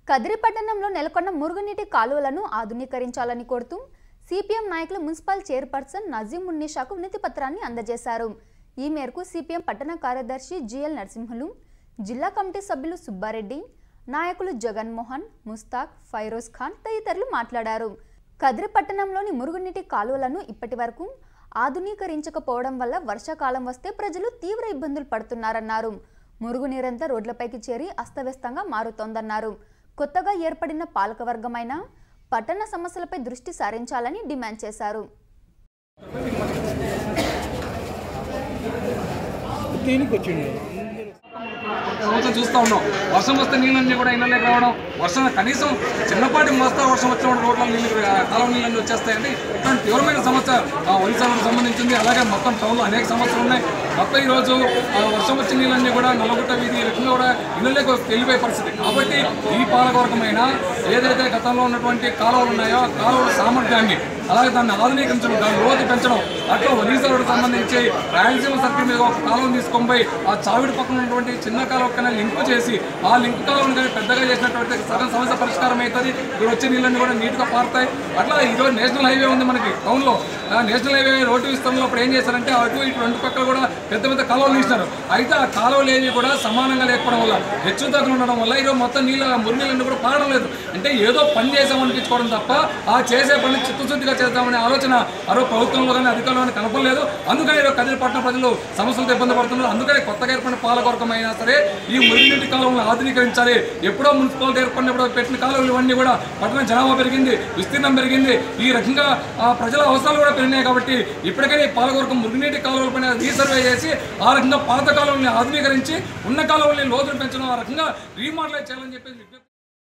కదిరి పట్టణంలో నెలకొన్న మురుగునీటి కాలువలను ఆధునీకరించాలని కోరుతూ సిపిఎం నాయకులు మున్సిపల్ చైర్పర్సన్ నజీం ఉన్నీషాకు వినతి పత్రాన్ని అందజేశారు ఈ మేరకు సిపిఎం పట్టణ కార్యదర్శి జిఎల్ నరసింహులు జిల్లా కమిటీ సభ్యులు సుబ్బారెడ్డి నాయకులు జగన్మోహన్ ముస్తాక్ ఫైరోజ్ ఖాన్ తదితరులు మాట్లాడారు కదిరి పట్టణంలోని మురుగునీటి కాలువలను ఇప్పటి వరకు ఆధునీకరించకపోవడం వల్ల వర్షాకాలం వస్తే ప్రజలు తీవ్ర ఇబ్బందులు పడుతున్నారన్నారు మురుగునీరంతా రోడ్లపైకి చేరి అస్తవ్యస్తంగా మారుతోందన్నారు కొత్తగా ఏర్పడిన పాలకవర్గమైన పట్టణ సమస్యలపై దృష్టి సారించాలని డిమాండ్ చేశారు దీనికి వచ్చిండు సంవత్సరం చూస్తూ ఉన్నాం వర్షం వస్తే నీళ్ళన్నీ కూడా ఇళ్ళలోకి రావడం వర్షం కనీసం చిన్నపాటి మోస్తారు వర్షం వచ్చినప్పుడు రోడ్ల నీళ్ళు కాలువ నీళ్ళన్నీ వచ్చేస్తాయండి ఇట్లాంటి తీవ్రమైన సమస్య ఆ ఒరిస్సాకు సంబంధించింది అలాగే మొత్తం టౌన్లో అనేక సమస్యలు ఉన్నాయి మొత్తం ఈరోజు ఆ వర్షం వచ్చిన నీళ్ళన్నీ కూడా నల్లగుట్ట వీధి ఈ రకంగా కూడా ఇళ్ళలోకి వెళ్ళిపోయే పరిస్థితి కాబట్టి ఈ పాలకవర్గమైన ఏదైతే గతంలో ఉన్నటువంటి కాలువలు ఉన్నాయో ఆ కాలువల సామర్థ్యాన్ని అలాగే దాన్ని ఆధునీకరించడం దాని లోతు పెంచడం అట్లా ఒరిస్సా రోడ్డు సంబంధించి రాయలసీమ సర్కిల్ మీద ఒక కాలువను తీసుకొని పోయి ఆ చావిడి పక్కన ఉన్నటువంటి చిన్న కాలువ కన్నా లింక్ చేసి ఆ లింక్ కాలువను కానీ పెద్దగా చేసినటువంటి సగం సమస్య పరిష్కారం అవుతుంది ఇక్కడ వచ్చే నీళ్ళన్నీ కూడా నీట్గా పారుతాయి అట్లా ఈరోజు నేషనల్ హైవే ఉంది మనకి టౌన్లో ఆ నేషనల్ హైవే రోడ్డు విస్తరణలో అప్పుడు ఏం చేశారంటే అటు ఇటు రెండు పక్కల కూడా పెద్ద పెద్ద కాలువలు తీసినారు అయితే ఆ కాలువలు ఏవి కూడా సమానంగా లేకపోవడం వల్ల హెచ్చు తగ్గులు ఉండడం వల్ల ఈరోజు మొత్తం నీళ్ళ మురినీళ్ళన్నీ కూడా పారడం లేదు అంటే ఏదో పని చేసామనిపించుకోవడం తప్ప ఆ చేసే పని చిత్తశుద్ధిగా చేద్దామనే ఆలోచన అరవై ప్రభుత్వంలో కానీ అధికారంలో కానీ కనపడలేదు అందుకని ఈరోజు కదిరిపట్నం ప్రజలు సమస్యలతో ఇబ్బంది పడుతున్నారు అందుకని కొత్తగా ఏర్పడిన పాలకొరకం అయినా సరే ఈ మురినీటి కాలువలను ఆధునీకరించాలి ఎప్పుడో మున్సిపాలిటీ ఏర్పడినప్పుడు పెట్టిన కాలువలు ఇవన్నీ కూడా పట్టణ జనాభా పెరిగింది విస్తీర్ణం పెరిగింది ఈ రకంగా ఆ ప్రజల అవసరాలు కూడా పెరిగినాయి కాబట్టి ఇప్పటికైనా ఈ పాలకొరకం మురుగునీటి కాలువల పైన రీసర్వే చేసి ఆ రకంగా పాత కాలువల్ని ఆధునీకరించి ఉన్న కాలువల్ని లోతులు పెంచడం ఆ రకంగా రీమోడలైజ్ చేయాలని చెప్పేసి విజ్ఞప్తి